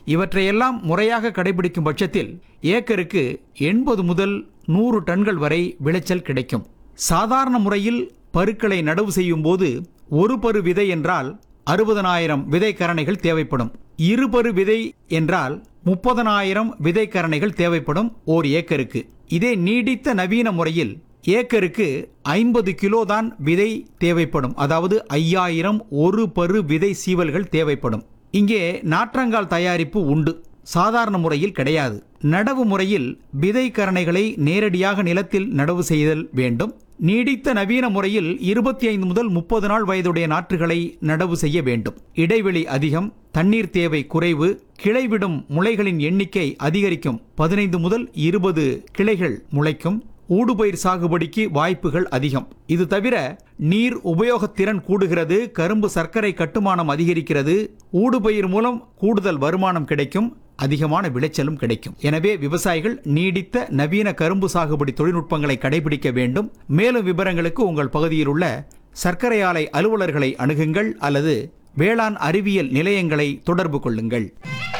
இவற்றையெல்லாம் முறையாக கடைபிடிக்கும் பட்சத்தில் ஏக்கருக்கு எண்பது முதல் நூறு டன்கள் வரை விளைச்சல் கிடைக்கும் சாதாரண முறையில் பருக்களை நடவு செய்யும் போது ஒரு பரு விதை என்றால் அறுபதனாயிரம் விதை கரணைகள் தேவைப்படும் இருபரு விதை என்றால் முப்பதனாயிரம் விதை கரணைகள் தேவைப்படும் ஓர் ஏக்கருக்கு இதே நீடித்த நவீன முறையில் ஏக்கருக்கு ஐம்பது கிலோ தான் விதை தேவைப்படும் அதாவது ஐயாயிரம் ஒரு பரு விதை சீவல்கள் தேவைப்படும் இங்கே நாற்றங்கால் தயாரிப்பு உண்டு சாதாரண முறையில் கிடையாது நடவு முறையில் விதை கரணைகளை நேரடியாக நிலத்தில் நடவு செய்தல் வேண்டும் நீடித்த நவீன முறையில் இருபத்தி ஐந்து முதல் முப்பது நாள் வயதுடைய நாற்றுகளை நடவு செய்ய வேண்டும் இடைவெளி அதிகம் தண்ணீர் தேவை குறைவு கிளைவிடும் முளைகளின் எண்ணிக்கை அதிகரிக்கும் பதினைந்து முதல் இருபது கிளைகள் முளைக்கும் ஊடுபயிர் சாகுபடிக்கு வாய்ப்புகள் அதிகம் இது தவிர நீர் உபயோகத்திறன் கூடுகிறது கரும்பு சர்க்கரை கட்டுமானம் அதிகரிக்கிறது ஊடுபயிர் மூலம் கூடுதல் வருமானம் கிடைக்கும் அதிகமான விளைச்சலும் கிடைக்கும் எனவே விவசாயிகள் நீடித்த நவீன கரும்பு சாகுபடி தொழில்நுட்பங்களை கடைபிடிக்க வேண்டும் மேலும் விவரங்களுக்கு உங்கள் பகுதியில் உள்ள சர்க்கரை ஆலை அலுவலர்களை அணுகுங்கள் அல்லது வேளாண் அறிவியல் நிலையங்களை தொடர்பு கொள்ளுங்கள்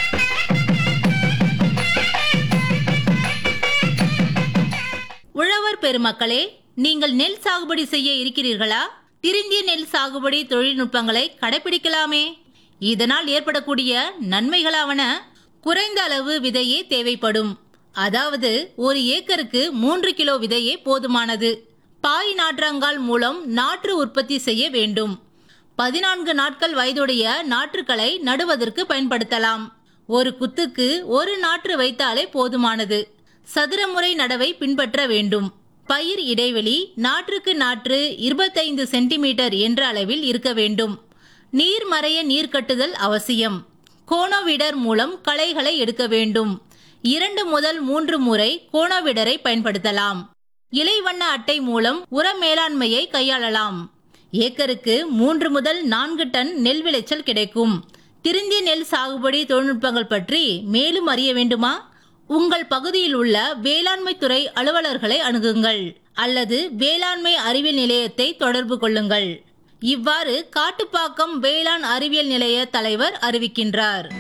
உழவர் பெருமக்களே நீங்கள் நெல் சாகுபடி செய்ய இருக்கிறீர்களா திருந்திய நெல் சாகுபடி தொழில்நுட்பங்களை கடைபிடிக்கலாமே இதனால் ஏற்படக்கூடிய நன்மைகளாவன குறைந்த அளவு விதையே தேவைப்படும் அதாவது ஒரு ஏக்கருக்கு மூன்று கிலோ விதையே போதுமானது பாய் நாற்றங்கால் மூலம் நாற்று உற்பத்தி செய்ய வேண்டும் பதினான்கு நாட்கள் வயதுடைய நாற்றுக்களை நடுவதற்கு பயன்படுத்தலாம் ஒரு குத்துக்கு ஒரு நாற்று வைத்தாலே போதுமானது சதுரமுறை நடவை பின்பற்ற வேண்டும் பயிர் இடைவெளி நாற்றுக்கு நாற்று இருபத்தைந்து சென்டிமீட்டர் என்ற அளவில் இருக்க வேண்டும் நீர் மறைய நீர் கட்டுதல் அவசியம் கோணோவிடர் மூலம் களைகளை எடுக்க வேண்டும் இரண்டு முதல் மூன்று முறை கோணோவிடரை பயன்படுத்தலாம் இலைவண்ண அட்டை மூலம் உர மேலாண்மையை கையாளலாம் ஏக்கருக்கு மூன்று முதல் நான்கு டன் நெல் விளைச்சல் கிடைக்கும் திருந்திய நெல் சாகுபடி தொழில்நுட்பங்கள் பற்றி மேலும் அறிய வேண்டுமா உங்கள் பகுதியில் உள்ள வேளாண்மை துறை அலுவலர்களை அணுகுங்கள் அல்லது வேளாண்மை அறிவியல் நிலையத்தை தொடர்பு கொள்ளுங்கள் இவ்வாறு காட்டுப்பாக்கம் வேளாண் அறிவியல் நிலைய தலைவர் அறிவிக்கின்றார்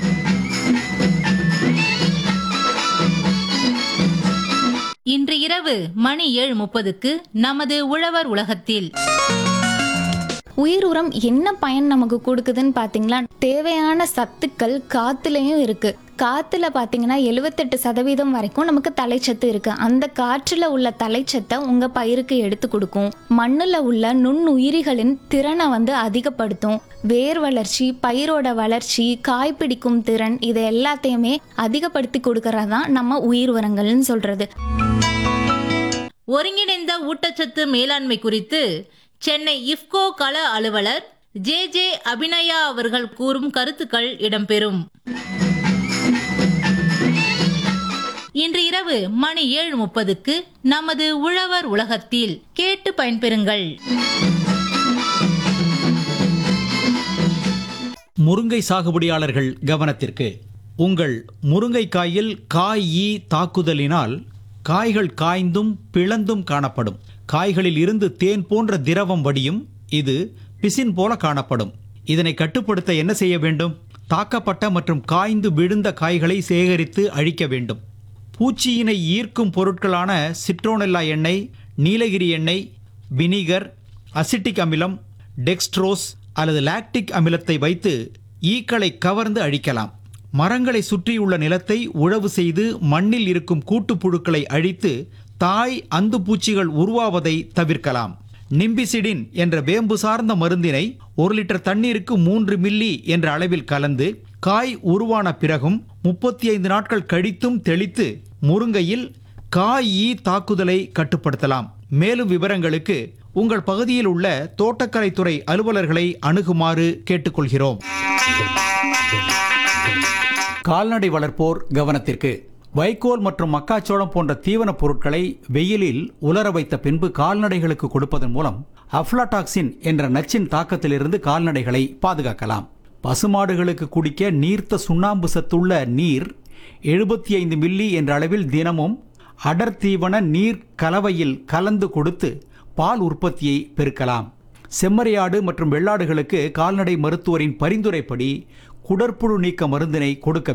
இன்று இரவு மணி ஏழு முப்பதுக்கு நமது உழவர் உலகத்தில் உயிர் உரம் என்ன பயன் நமக்கு கொடுக்குதுன்னு பார்த்தீங்களா தேவையான சத்துக்கள் காத்துலயும் இருக்கு காத்துல பார்த்தீங்கன்னா எழுவத்தெட்டு சதவீதம் வரைக்கும் நமக்கு தலைச்சத்து இருக்கு அந்த காற்றுல உள்ள தலைச்சத்தை உங்க பயிருக்கு எடுத்து கொடுக்கும் மண்ணுல உள்ள நுண்ணுயிரிகளின் திறனை வந்து அதிகப்படுத்தும் வேர் வளர்ச்சி பயிரோட வளர்ச்சி காய் பிடிக்கும் திறன் இது எல்லாத்தையுமே அதிகப்படுத்தி கொடுக்கறதான் நம்ம உயிர் உரங்கள்னு சொல்றது ஒருங்கிணைந்த ஊட்டச்சத்து மேலாண்மை குறித்து சென்னை இஃப்கோ கள அலுவலர் ஜே ஜே அபிநயா அவர்கள் கூறும் கருத்துக்கள் இடம்பெறும் இன்று இரவு மணி ஏழு முப்பதுக்கு நமது உழவர் உலகத்தில் கேட்டு பயன்பெறுங்கள் முருங்கை சாகுபடியாளர்கள் கவனத்திற்கு உங்கள் முருங்கைக்காயில் காய் ஈ தாக்குதலினால் காய்கள் காய்ந்தும் பிளந்தும் காணப்படும் காய்களில் இருந்து தேன் போன்ற திரவம் வடியும் இது பிசின் போல காணப்படும் இதனை கட்டுப்படுத்த என்ன செய்ய வேண்டும் தாக்கப்பட்ட மற்றும் காய்ந்து விழுந்த காய்களை சேகரித்து அழிக்க வேண்டும் பூச்சியினை ஈர்க்கும் பொருட்களான சிட்ரோனெல்லா எண்ணெய் நீலகிரி எண்ணெய் வினிகர் அசிட்டிக் அமிலம் டெக்ஸ்ட்ரோஸ் அல்லது லாக்டிக் அமிலத்தை வைத்து ஈக்களை கவர்ந்து அழிக்கலாம் மரங்களை சுற்றியுள்ள நிலத்தை உழவு செய்து மண்ணில் இருக்கும் கூட்டுப்புழுக்களை அழித்து தாய் அந்து பூச்சிகள் உருவாவதை தவிர்க்கலாம் நிம்பிசிடின் என்ற வேம்பு சார்ந்த மருந்தினை ஒரு லிட்டர் தண்ணீருக்கு மூன்று மில்லி என்ற அளவில் கலந்து காய் உருவான பிறகும் முப்பத்தி ஐந்து நாட்கள் கழித்தும் தெளித்து முருங்கையில் காய் ஈ தாக்குதலை கட்டுப்படுத்தலாம் மேலும் விவரங்களுக்கு உங்கள் பகுதியில் உள்ள தோட்டக்கலைத்துறை அலுவலர்களை அணுகுமாறு கேட்டுக்கொள்கிறோம் கால்நடை வளர்ப்போர் கவனத்திற்கு வைக்கோல் மற்றும் மக்காச்சோளம் போன்ற தீவனப் பொருட்களை வெயிலில் உலர வைத்த பின்பு கால்நடைகளுக்கு கொடுப்பதன் மூலம் அஃப்லாடாக்சின் என்ற நச்சின் தாக்கத்திலிருந்து கால்நடைகளை பாதுகாக்கலாம் பசுமாடுகளுக்கு குடிக்க நீர்த்த சுண்ணாம்பு சத்துள்ள நீர் எழுபத்தி ஐந்து மில்லி என்ற அளவில் தினமும் அடர் தீவன நீர் கலவையில் கலந்து கொடுத்து பால் உற்பத்தியை பெருக்கலாம் செம்மறியாடு மற்றும் வெள்ளாடுகளுக்கு கால்நடை மருத்துவரின் பரிந்துரைப்படி குடற்புழு நீக்க மருந்தினை கொடுக்க